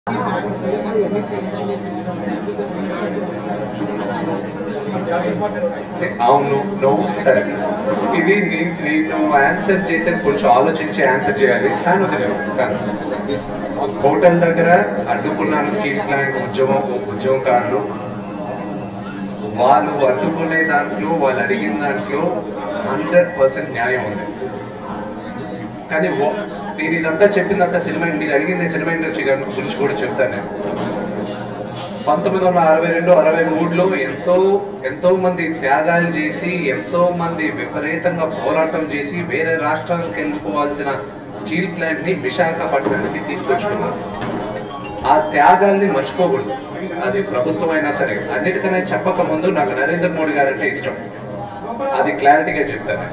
అవును నో సరే ఇది నీ- నేను ఆన్సర్ చేసేది కొంచెం ఆలోచించి ఆన్సర్ చేయాలి కానీ వదిలేదు కానీ హోటల్ దగ్గర అడ్డుకున్నారు స్టీల్ ప్లాంట్ ఉద్యమం ఉద్యమకారులు వాళ్ళు అడ్డుకునే దాంట్లో వాళ్ళు అడిగిన దాంట్లో హండ్రెడ్ పర్సెంట్ న్యాయం ఉంది కానీ ఓ- నేను ఇదంతా చెప్పిందంతా సినిమా మీరు అడిగింది సినిమా ఇండస్ట్రీ గురించి కూడా చెప్తాను నేను పంతొమ్మిది వందల అరవై రెండు అరవై మూడులో ఎంతో ఎంతో మంది త్యాగాలు చేసి ఎంతో మంది విపరీతంగా పోరాటం చేసి వేరే రాష్ట్రాలకు వెళ్ళిపోవాల్సిన స్టీల్ ప్లాంట్ ని విశాఖపట్నానికి తీసుకొచ్చుకున్నారు ఆ త్యాగాల్ని మర్చిపోకూడదు అది ప్రభుత్వం అయినా సరే అన్నిటికన్నా చెప్పక ముందు నాకు నరేంద్ర మోడీ గారంటే ఇష్టం అది క్లారిటీగా చెప్తాను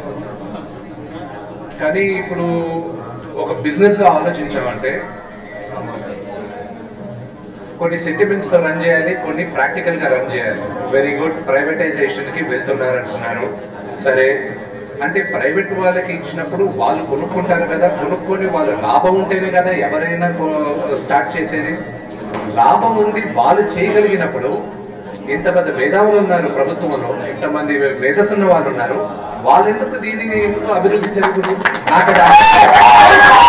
కానీ ఇప్పుడు ఒక బిజినెస్ గా ఆలోచించామంటే కొన్ని సెంటిమెంట్స్ తో రన్ చేయాలి కొన్ని ప్రాక్టికల్ గా రన్ చేయాలి వెరీ గుడ్ ప్రైవేటైజేషన్ కి వెళ్తున్నారు అంటున్నారు సరే అంటే ప్రైవేట్ వాళ్ళకి ఇచ్చినప్పుడు వాళ్ళు కొనుక్కుంటారు కదా కొనుక్కొని వాళ్ళు లాభం ఉంటేనే కదా ఎవరైనా స్టార్ట్ చేసేది లాభం ఉంది వాళ్ళు చేయగలిగినప్పుడు ఇంత పెద్ద మేధావులు ఉన్నారు ప్రభుత్వంలో ఇంతమంది మేధస్సున్న వాళ్ళు ఉన్నారు వాళ్ళు ఎందుకు దీన్ని ఎందుకు అభివృద్ధి జరుగుతుంది నాకు అది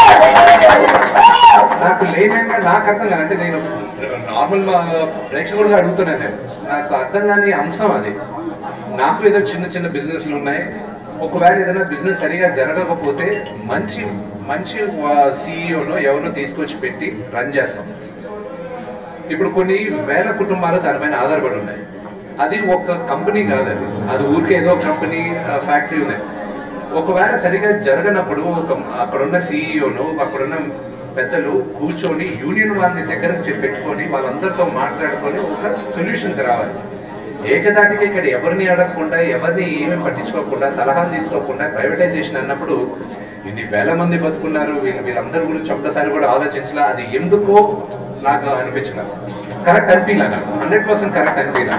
నాకు లేనంగా నాకు అర్థం కాదు అంటే నేను నార్మల్ మా ప్రేక్షకులుగా అడుగుతున్నాను నేను నాకు అర్థం కాని అంశం అది నాకు ఏదో చిన్న చిన్న బిజినెస్లు ఉన్నాయి ఒకవేళ ఏదైనా బిజినెస్ సరిగా జరగకపోతే మంచి మంచి సీఈఓను ఎవరినో తీసుకొచ్చి పెట్టి రన్ చేస్తాం ఇప్పుడు కొన్ని వేల కుటుంబాలు దానిపైన ఆధారపడి ఉన్నాయి అది ఒక కంపెనీ కాదు అది అది ఊరికే ఏదో కంపెనీ ఫ్యాక్టరీ ఉంది ఒకవేళ సరిగా జరగనప్పుడు ఒక అక్కడున్న సీఈఓను అక్కడున్న పెద్దలు కూర్చొని యూనియన్ వాళ్ళని దగ్గర చెప్పి పెట్టుకొని వాళ్ళందరితో మాట్లాడుకొని ఒక సొల్యూషన్కి రావాలి ఏకదాటిగా ఇక్కడ ఎవరిని అడగకుండా ఎవరిని ఏమీ పట్టించుకోకుండా సలహాలు తీసుకోకుండా ప్రైవేటైజేషన్ అన్నప్పుడు ఇన్ని వేల మంది బతుకున్నారు వీళ్ళు వీళ్ళందరి గురించి ఒక్కసారి కూడా ఆలోచించలా అది ఎందుకో నాకు అనిపించలా కరెక్ట్ అనిపించలే నాకు హండ్రెడ్ పర్సెంట్ కరెక్ట్ అనిపించలే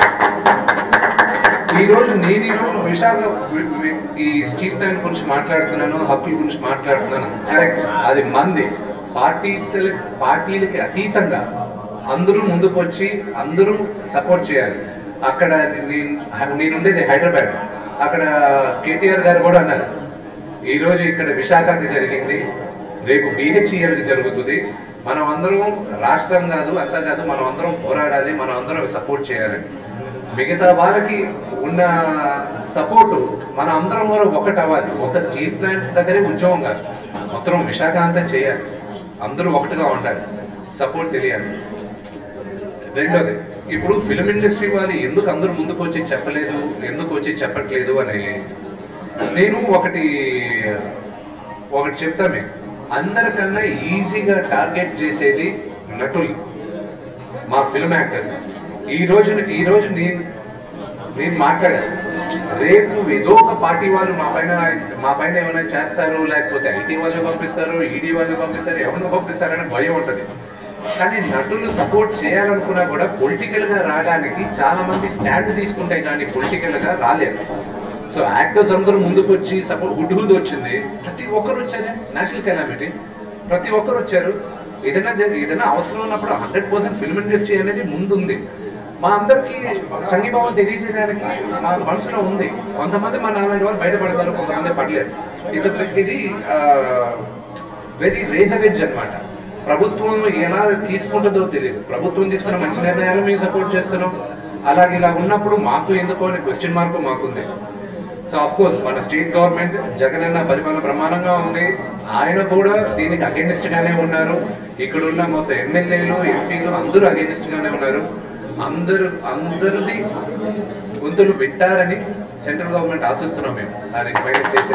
ఈ రోజు నేను ఈ రోజు విశాఖ వి- వి- ఈ స్టీల్ ప్లాంట్ గురించి మాట్లాడుతున్నాను హక్కుల గురించి మాట్లాడుతున్నాను కరెక్ట్ అది మంది పార్టీ పార్టీలకి అతీతంగా అందరూ ముందుకు వచ్చి అందరూ సపోర్ట్ చేయాలి అక్కడ నేను నేనుండేది హైదరాబాద్ అక్కడ కేటీఆర్ గారు కూడా అన్నారు ఈ రోజు ఇక్కడ విశాఖకి జరిగింది రేపు BHEL కి జరుగుతుంది మనం అందరం రాష్ట్రం కాదు అంతా కాదు మనం అందరం పోరాడాలి మనం అందరం సపోర్ట్ చేయాలి మిగతా వాళ్ళకి ఉన్న సపోర్టు మన అందరం కూడా ఒకటి అవ్వాలి ఒక స్టీల్ ప్లాంట్ దగ్గరే ఉద్యోగం కాదు మొత్తం విశాఖ అంతా చేయాలి అందరూ ఒకటిగా ఉండాలి సపోర్ట్ తెలియాలి రెండోది ఇప్పుడు ఫిలిం ఇండస్ట్రీ వాళ్ళు ఎందుకు అందరూ ముందుకు వచ్చి చెప్పలేదు ఎందుకు వచ్చి చెప్పట్లేదు అని నేను ఒకటి ఒకటి చెప్తా మీకు అందరికన్నా ఈజీగా టార్గెట్ చేసేది నటులు మా ఫిల్మ్ యాక్టర్స్ ఈ రోజు ఈ రోజు నేను నేను మాట్లాడాను రేపు ఏదో ఒక పార్టీ వాళ్ళు మా పైన మా పైన ఏమైనా చేస్తారు లేకపోతే ఐటీ వాళ్ళు పంపిస్తారు ఈడీ వాళ్ళు పంపిస్తారు ఎవరిని పంపిస్తారని భయం ఉంటుంది కానీ నటులు సపోర్ట్ చేయాలనుకున్నా కూడా పొలిటికల్ గా రావడానికి చాలా మంది స్టాండ్ తీసుకుంటే కానీ పొలిటికల్ గా రాలేరు సో యాక్టర్స్ అందరూ ముందుకు వచ్చి సపోర్ట్ హుడ్ హుడ్ వచ్చింది ప్రతి ఒక్కరు వచ్చారు నేషనల్ కెలామిటీ ప్రతి ఒక్కరు వచ్చారు ఏదైనా జరి- ఏదైనా అవసరం ఉన్నప్పుడు హండ్రెడ్ పర్సెంట్ ఫిల్మ్ ఇండస్ట్రీ అనేది ముందుంది మా అందరికి సంఘీభావం తెలియజేయడానికి మా మనసులో ఉంది కొంతమంది మా నాలాంటి వాళ్ళు బయటపడతారు కొంతమంది పడలేరు It's a- ఇది వెరీ రేజర్ ఎడ్జ్ అనమాట ప్రభుత్వం ఎలా తీసుకుంటుందో తెలియదు ప్రభుత్వం తీసుకున్న మంచి నిర్ణయాలు మేము సపోర్ట్ చేస్తున్నాం అలాగే ఇలా ఉన్నప్పుడు మాకు ఎందుకు అనే క్వశ్చన్ మార్క్ మాకుంది సో ఆఫ్ కోర్స్ మన స్టేట్ గవర్నమెంట్ జగన్ అన్న పరిపాలన ప్రమాణంగా ఉంది ఆయన కూడా దీనికి అగేనిస్ట్ గానే ఉన్నారు ఇక్కడ ఉన్న మొత్తం ఎమ్మెల్యేలు ఎంపీలు అందరూ అగేనిస్ట్ గానే ఉన్నారు అందరు అందరిది గొంతులు వింటారని సెంట్రల్ గవర్నమెంట్ ఆశిస్తున్నాం మేము దానికి పైన చేసే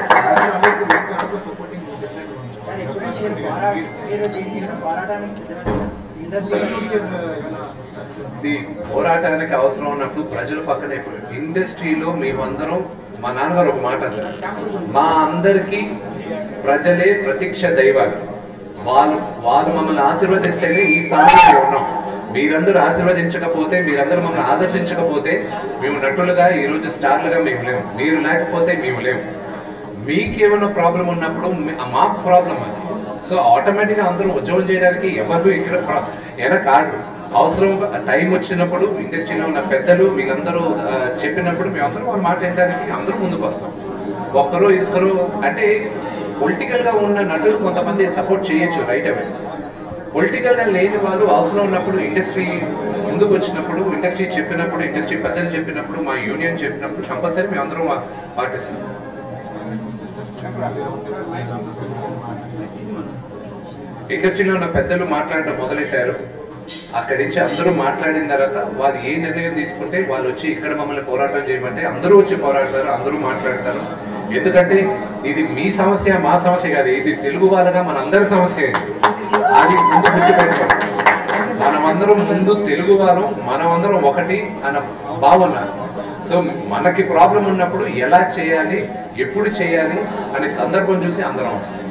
సార్ ఎప్పుడు మీరు పోరా- మీరు దీన్ని పోరాటానికి సిద్ధమవుతారు. ఇండస్ట్రీ See, పోరాటానికి అవసరం ఉన్నప్పుడు ప్రజలు పక్కనే ఇండస్ట్రీలో మేమందరం మా నాన్నగారు ఒక మాట అంటారు మా అందరికీ ప్రజలే ప్రత్యక్ష దైవాలు వాళ్ళు వాళ్ళు మమ్మల్ని ఆశీర్వదిస్తేనే ఈ స్థానంలో మేము ఉన్నాం మీరందరూ ఆశీర్వదించకపోతే మీరందరూ మమ్మల్ని ఆదర్శించకపోతే మేము నటులుగా ఈరోజు స్టార్లుగా మేము లేవు మీరు లేకపోతే మేము లేవు మీకేమైనా ప్రాబ్లం ఉన్నప్పుడు మీ- మాకు ప్రాబ్లం అది సో ఆటోమేటిక్గా అందరూ ఉద్యోగం చేయడానికి ఎవరు ఇక్కడ ప్ర- వెనకాడు అవసరం టైం వచ్చినప్పుడు ఇండస్ట్రీలో ఉన్న పెద్దలు వీళ్ళందరూ ఆ, చెప్పినప్పుడు మేమందరం వాళ్ళ మాట వినడానికి అందరూ ముందుకు వస్తాం ఒక్కరు ఇద్దరు అంటే పొలిటికల్గా ఉన్న నటులు కొంతమంది సపోర్ట్ చేయొచ్చు రైట్ అవే పొలిటికల్గా లేని వాళ్ళు అవసరం ఉన్నప్పుడు ఇండస్ట్రీ ముందుకు వచ్చినప్పుడు ఇండస్ట్రీ చెప్పినప్పుడు ఇండస్ట్రీ పెద్దలు చెప్పినప్పుడు మా యూనియన్ చెప్పినప్పుడు కంపల్సరీ మేము అందరం మా- పాటిస్తాం ఇండస్ట్రీలో ఉన్న పెద్దలు మాట్లాడడం మొదలెట్టారు అక్కడి నుంచి అందరూ మాట్లాడిన తర్వాత వాళ్ళు ఏ నిర్ణయం తీసుకుంటే వాళ్ళు వచ్చి ఇక్కడ మమ్మల్ని పోరాటం చేయమంటే అందరూ వచ్చి పోరాడతారు అందరూ మాట్లాడతారు ఎందుకంటే ఇది మీ సమస్య మా సమస్య కాదు ఇది తెలుగు వాళ్ళగా మనందరి సమస్య ఇది అది ముందు గుర్తుపెట్టుకోండి మనమందరం ముందు తెలుగు వాళ్ళం మనమందరం ఒకటి అన్న భావన సో మనకి ప్రాబ్లం ఉన్నప్పుడు ఎలా చేయాలి ఎప్పుడు చేయాలి అనే సందర్భం చూసి అందరం వస్తాం